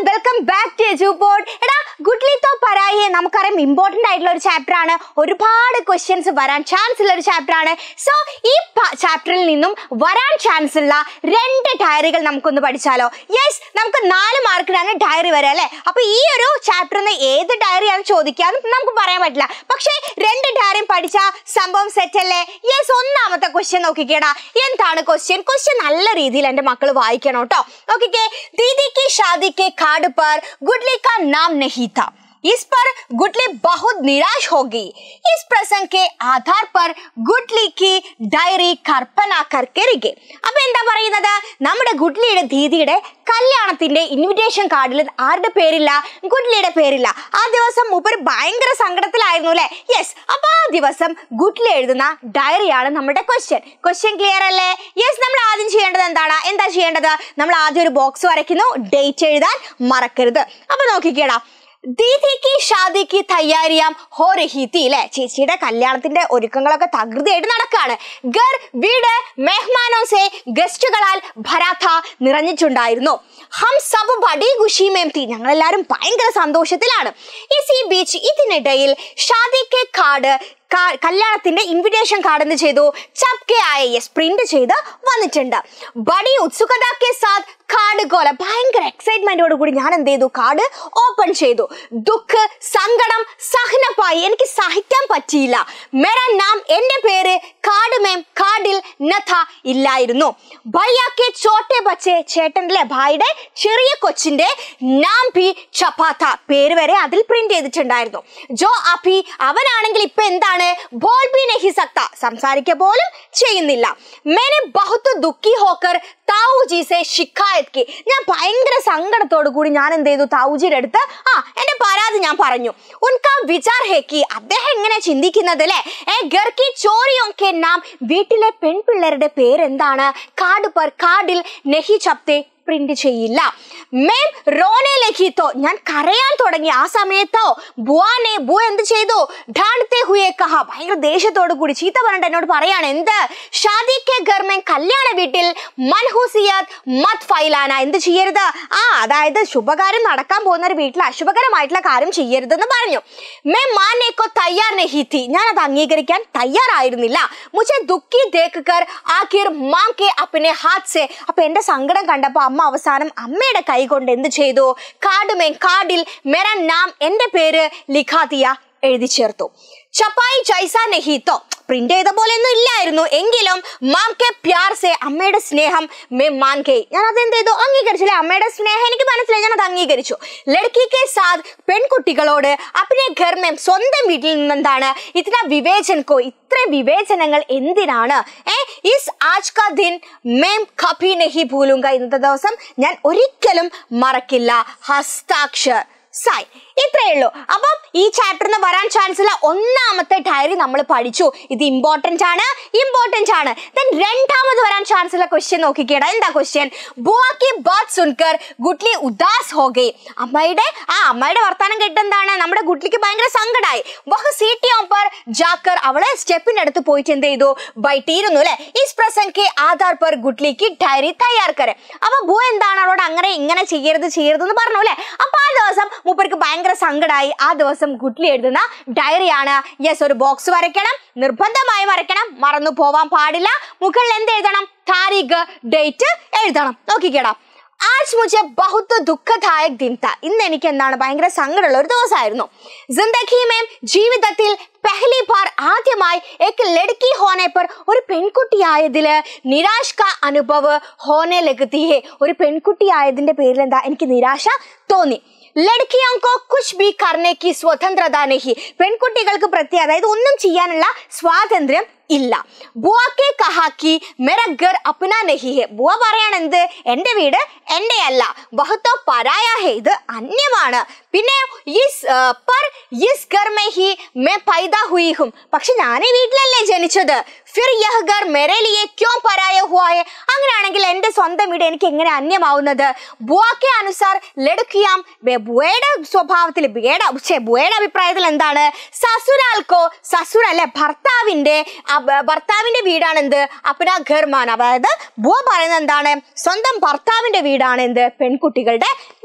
welcome back to എജുബോർഡ് എടാ goodly തോ പരായെ നമുക്കറിയാം ഇമ്പോർട്ടന്റ് ആയിട്ടുള്ള ഒരു ചാപ്റ്റർ ആണ് ഒരുപാട് ക്വസ്റ്റ്യൻസ് വരാൻ ചാൻസ് ഉള്ള ഒരു ചാപ്റ്റർ ആണ് സോ ഈ ചാപ്റ്ററിൽ നിന്നും വരാൻ ചാൻസ് ഉള്ള രണ്ട് ഡയറികൾ നമുക്കൊന്ന് പഠിച്ചാലോ യെസ് നമുക്ക് നാല് മാർക്കിനാണ് ഡയറി വരിക അല്ലേ അപ്പൊ ഈ ഒരു ചാപ്റ്ററിൽ നിന്ന് ഏത് ഡയറിയാണ് ചോദിക്കാന്ന് നമുക്ക് പറയാൻ പറ്റില്ല പക്ഷേ രണ്ട് ഡയറിയും പഠിച്ച സംഭവം സെറ്റ് അല്ലേ യെസ് ഒന്നാമത്തെ ക്വസ്റ്റ്യൻ നോക്കിക്കേടാ എന്താണ് ക്വസ്റ്റ്യൻ ക്വസ്റ്റ്യൻ നല്ല രീതിയിൽ എന്റെ മക്കൾ വായിക്കണം കേട്ടോ നോക്കിക്കേ दीदी की शादी के कार्ड पर गुडली का नाम नहीं था इस पर गुडली बहुत निराश हो गई इस प्रसंग के आधार पर ഗുഡ്ലി की ഡയറി കർപ്പന കർക്കരികെ അപ്പൊ എന്താ പറയുന്നത് നമ്മുടെ ഗുഡ്ലിയുടെ ദീദിയുടെ കല്യാണത്തിന്റെ ഇൻവിറ്റേഷൻ കാർഡിൽ ആരുടെ പേരില്ല ഗുഡ്ലിയുടെ പേരില്ല ആ ദിവസം മൂപ്പര് ഭയങ്കര സങ്കടത്തിലായിരുന്നു അല്ലെ യെസ് അപ്പൊ ആ ദിവസം ഗുഡ്ലി എഴുതുന്ന ഡയറിയാണ് നമ്മുടെ ക്വസ്റ്റ്യൻ ക്വസ്റ്റ്യൻ ക്ലിയർ അല്ലേ യെസ് നമ്മൾ ആദ്യം ചെയ്യേണ്ടത് എന്താണ് എന്താ ചെയ്യേണ്ടത് നമ്മൾ ആദ്യം ഒരു ബോക്സ് വരയ്ക്കുന്നു ഡേറ്റ് എഴുതാൻ മറക്കരുത് അപ്പൊ നോക്കിക്കേടാ ദീദിക്ക് ഷാദിക്ക് തയ്യാറിയാം ഹോ രഹി തീ അല്ലെ ചേച്ചിയുടെ കല്യാണത്തിന്റെ ഒരുക്കങ്ങളൊക്കെ തകൃതിയായിട്ട് നടക്കാണ് ഗർ വീട് മെഹ്മാനോ സെ ഗസ്റ്റുകളാൽ ഭരാഥ നിറഞ്ഞിട്ടുണ്ടായിരുന്നു ഹം സബ് ബഡി ഖുഷി മേം തീ ഞങ്ങളെല്ലാരും ഭയങ്കര സന്തോഷത്തിലാണ് ഇസ് ഈ ബീച്ച് ഇതിനിടയിൽ ഷാദിക്ക് കാർഡ് കാ- കല്യാണത്തിന്റെ ഇൻവിറ്റേഷൻ കാർഡ് എന്ത് ചെയ്തു ചപ്കെ ആയ യെസ് പ്രിന്റ് ചെയ്ത് വന്നിട്ടുണ്ട് ബഡി ഉത്സുകത കെ സാത്ത് കാർഡ് കോല ഭയങ്കര എക്സൈറ്റ്മെന്റോട് കൂടി ഞാൻ എന്ത് ചെയ്തു കാർഡ് ഓപ്പൺ ചെയ്തു ദുഃഖ് സങ്കടം സഹനപ്പായി എനിക്ക് സഹിക്കാൻ പറ്റിയില്ല മെറ നാം എന്റെ പേര് കാർഡ് മേം കാർഡിൽ നഥ ഇല്ലായിരുന്നു ഭയ്യാക്കെ ചോട്ടെ ബച്ചെ ചേട്ടൻ്റെ ഭായിയുടെ ചെറിയ കൊച്ചിന്റെ നാം ഭി ചപ്പാത്ത പേര് വരെ അതിൽ പ്രിന്റ് ചെയ്തിട്ടുണ്ടായിരുന്നു ജോ അഭി അവനാണെങ്കിൽ ഇപ്പൊ എന്താണ് ബോൾ ബി നഹി സക്ത സംസാരിക്ക പോലും ചെയ്യുന്നില്ല മേനെ ബഹുത്ത് ദുഃഖി ഹോക്കർ താവുജീസെ ഷിക്കായത് കി ഞാൻ ഭയങ്കര സങ്കടത്തോടു കൂടി ഞാൻ എന്ത് ചെയ്തു താവുജിയുടെ അടുത്ത് ആ എന്റെ പരാതി ഞാൻ പറഞ്ഞു ഉൻകാ വിചാർ ഹേ കി അദ്ദേഹം എങ്ങനെ ചിന്തിക്കുന്നത് അല്ലേ ഏ ഗർക്കി ചോറിയൊക്കെ നാം വീട്ടിലെ പെൺപിള്ളേരുടെ പേരെന്താണ് കാർഡ് പർ കാർഡിൽ നെഹി ചപ്തേ പ്രിന്റ് ചെയ്യില്ല മേം റോനെ ലഖിത്തോ ഞാൻ കരയാൻ തുടങ്ങി ആ സമയത്തോ ബുവാനെ ബു എന്ത് ചെയ്തു ഢാൺത്തെ ഹുയെ കഹ ഭയങ്കര ദേഷ്യത്തോടു കൂടി ചീത്ത പറഞ്ഞിട്ട് എന്നോട് പറയാണ് എന്ത് ഷാദി കെ ഗർമേ കല്യാണ വീട്ടിൽ മൻഹൂസിയാത് മത് ഫൈലാന എന്ത് ചെയ്യരുത് ആ അതായത് ശുഭകാര്യം നടക്കാൻ പോകുന്ന ഒരു വീട്ടിൽ അശുഭകരമായിട്ടുള്ള കാര്യം ചെയ്യരുതെന്ന് പറഞ്ഞു മേ മാനേക്കോ തയ്യാർ നഹി थी ഞാൻ അത് അംഗീകരിക്കാൻ തയ്യാറായിരുന്നില്ല മുझे ദുഃഖി ദേഖ് കർ ആഖിർ മാം കെ അപ്പനെ ഹാത്ത് സെ അപ്പൊ എന്റെ സങ്കടം കണ്ടപ്പോ അമ്മ അവസാനം അമ്മയുടെ കൈ കൊണ്ട് എന്ത് ചെയ്തു കാർഡ് മേ കാർഡിൽ മെറ നാം എന്റെ പേര് ലിഖാതിയ എഴുതി ചേർത്തു ചപ്പായി ജൈസ നെഹീത്തോ പ്രിന്റ് ചെയ്ത പോലെ ഒന്നും ഇല്ലായിരുന്നു എങ്കിലും മാം കെ പ്യാർ സെ അമ്മയുടെ സ്നേഹം മേ മാൻ കെ ഞാൻ അത് എന്ത് ചെയ്തു അംഗീകരിച്ചില്ലേ അമ്മയുടെ സ്നേഹം എനിക്ക് മനസ്സിലായി ഞാൻ അത് അംഗീകരിച്ചു ലഡ്കി കെ സാദ് പെൺകുട്ടികളോട് അപ്പനെ ഘർ മേം സ്വന്തം വീട്ടിൽ നിന്നെന്താണ് ഇത്ര വിവേചൻ കോ ഇത്ര വിവേചനങ്ങൾ എന്തിനാണ് ഏ ഇസ് ആജ് കാ ദിൻ മേം കഭി നഹി ഭൂലുങ്ക ഇന്നത്തെ ദിവസം ഞാൻ ഒരിക്കലും മറക്കില്ല ഹസ്താക്ഷർ സായ് ഇത്രയേ ഉള്ളൂ അപ്പം ഈ ചാപ്റ്ററിന് വരാൻ ചാൻസ് ഉള്ള ഒന്നാമത്തെ ഡയറി നമ്മൾ പഠിച്ചു ഇത് ഇമ്പോർട്ടന്റ് ആണ് ഇമ്പോർട്ടന്റ് ആണ് ദെൻ രണ്ടാമത് വരാൻ ചാൻസ് ഉള്ള ക്വസ്റ്റ്യൻ നോക്കിക്കേടാ എന്താ ക്വസ്റ്റ്യൻ ബുവാക്കി ബാത് സുൻകർ ഗുഡ്ലി ഉദാസ് ഹോഗെ അമ്മയുടെ ആ അമ്മയുടെ വർത്താനം കേട്ടെന്താണ് നമ്മുടെ ഗുഡ്ലിക്ക് ഭയങ്കര സങ്കടമായി വഹ് സീറ്റി ഓപ്പർ ജാക്കർ അവളെ സ്റ്റെപ്പിന്റെ അടുത്ത് പോയിട്ട് എന്ത് ചെയ്തു ബൈട്ടിയിരുന്നു അല്ലെ ഇസ് പ്രസംഗ് കെ ആധാർ പർ ഗുഡ്ലിക്ക് ഡയറി തയ്യാർക്കരെ അപ്പൊ ബു എന്താണ് അവളോട് അങ്ങനെ ഇങ്ങനെ ചെയ്യരുത് ചെയ്യരുത് എന്ന് പറഞ്ഞു അല്ലെ അപ്പൊ ആ ദിവസം മൂപ്പർക്ക് ഭയങ്കര സങ്കടമായി ആ ദിവസം ഗുഡ്ലി എഴുതുന്ന ഡയറിയാണ് യെസ് ഒരു ബോക്സ് വരയ്ക്കണം നിർബന്ധമായി വരയ്ക്കണം മറന്നു പോവാൻ പാടില്ല മുകളിൽ എന്ത് എഴുതണം താരീഖ് ഡേറ്റ് എഴുതണം നോക്കിക്കേടാ ആജ് മുझे बहुत ദുഃഖദായക് ദിൻ था ഇന്ന് എനിക്ക് എന്താണ് ഭയങ്കര സങ്കടമുള്ള ഒരു ദിവസമായിരുന്നു ജിന്ദഗി മേം ജീവിതത്തിൽ പെഹ്ലി ബാർ ആദ്യമായി എക് ലഡ്കി ഹോനെ പർ ഒരു പെൺകുട്ടിയായതില് നിരാശ് കാ അനുഭവ് ഹോനെ ലഗത്തി ഹേ ഒരു പെൺകുട്ടിയായതിന്റെ പേരിൽ എന്താ എനിക്ക് നിരാശ തോന്നി ലഡ്കിയോങ്കോ കുച്ച് ബി കർണേക്ക് സ്വതന്ത്രത നഹി പെൺകുട്ടികൾക്ക് പ്രത്യേക അതായത് ഒന്നും ചെയ്യാനുള്ള സ്വാതന്ത്ര്യം ഇല്ല ബുവാക്കെ കഹാക്കി മെറ ഗർ അപ്ന നഹി ഹെ ബുവ പറയാണ് എന്ത് എന്റെ വീട് എന്റെ അല്ല ബഹുത്തോ പരായ ഹെ ഇത് അന്യമാണ് പിന്നെ ഇസ് ആ, പർ ഇസ് ഗർ മേ ഹി മേ പൈദാ ഹുയി ഹും പക്ഷെ ഞാൻ ഈ വീട്ടിലല്ലേ ജനിച്ചത് ഫിർ യഹ് ഗർ മെരെ ലിയെ ക്യോ പരായ ഹുവാ ഹെ അങ്ങനെയാണെങ്കിൽ എന്റെ സ്വന്തം വീട് എനിക്ക് എങ്ങനെ അന്യമാവുന്നത് ബുവാക്കെ അനുസാർ ലടുക്കിയാം ബെ- ബുവയുടെ സ്വഭാവത്തിൽ ബുവയുടെ ഛെ, ബുവയുടെ അഭിപ്രായത്തിൽ എന്താണ് സസുരാൽക്കോ സസുര അല്ലെ ഭർത്താവിന്റെ അബ- ഭർത്താവിന്റെ വീടാണ് എന്ത് അപ്പന ഘർമാൻ അതായത് ബുവ പറയുന്നത് എന്താണ് സ്വന്തം ഭർത്താവിന്റെ വീടാണ് എന്ത് പെൺകുട്ടികളുടെ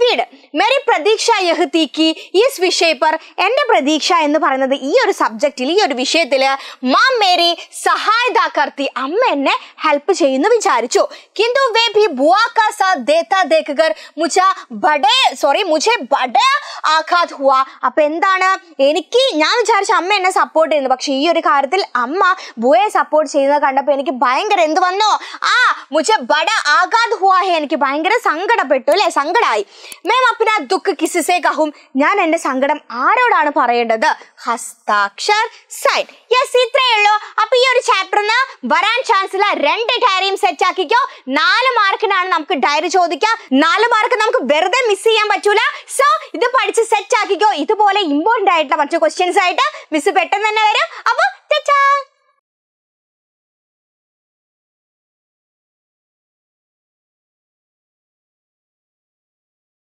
ഉമ്മീഡ് മെറി പ്രതീക്ഷ യഹ് തീക്കി ഈ വിഷയ पर എന്റെ പ്രതീക്ഷ എന്ന് പറയുന്നത് ഈ ഒരു സബ്ജക്റ്റിൽ ഈ ഒരു വിഷയത്തില് മാം മേരി സഹായത കർത്തി അമ്മ എന്നെ ഹെൽപ്പ് ചെയ്യുന്നു വിചാരിച്ചു കിന്തു വേ ഭി ബുआ का साथ देता देखकर मुझे बड़े സോറി മുझे बड़े ആഘാത് ഹുവ അപ്പൊ എന്താണ് എനിക്ക് ഞാൻ വിചാരിച്ച അമ്മ എന്നെ സപ്പോർട്ട് ചെയ്യുന്നു പക്ഷെ ഈ ഒരു കാര്യത്തിൽ അമ്മ ബുയെ സപ്പോർട്ട് ചെയ്യുന്നത് കണ്ടപ്പോൾ എനിക്ക് ഭയങ്കര എന്ത് വന്നോ ആ മുझे बड़ा ആഘാത് ഹുവാ ഹെ എനിക്ക് ഭയങ്കര സങ്കടപ്പെട്ടു അല്ലെ സങ്കടമായി മേം അപ്പിന ദുഃഖ് കിസിസേ കഹും ഞാൻ എന്റെ സങ്കടം ആരോടാണ് പറയേണ്ടത് ഹസ്താക്ഷർ സൈൻ യെസ് ഇത്രയേ ഉള്ളൂ അപ്പൊ ഈ ഒരു ചാപ്റ്ററിന് വരാൻ ചാൻസ് ഉള്ള രണ്ട് ഡയറിയും സെറ്റ് ആക്കിക്കോ നാല് മാർക്കിനാണ് നമുക്ക് ഡയറി ചോദിക്കാം നാല് മാർക്ക് നമുക്ക് വെറുതെ മിസ് ചെയ്യാൻ പറ്റൂല സോ ഇത് പഠിച്ച് സെറ്റ് ആക്കിക്കോ ഇതുപോലെ ഇമ്പോർട്ടന്റ് ആയിട്ടുള്ള മറ്റു ക്വസ്റ്റ്യൻസ് ആയിട്ട് മിസ് പെട്ടെന്ന് തന്നെ വരും അപ്പൊ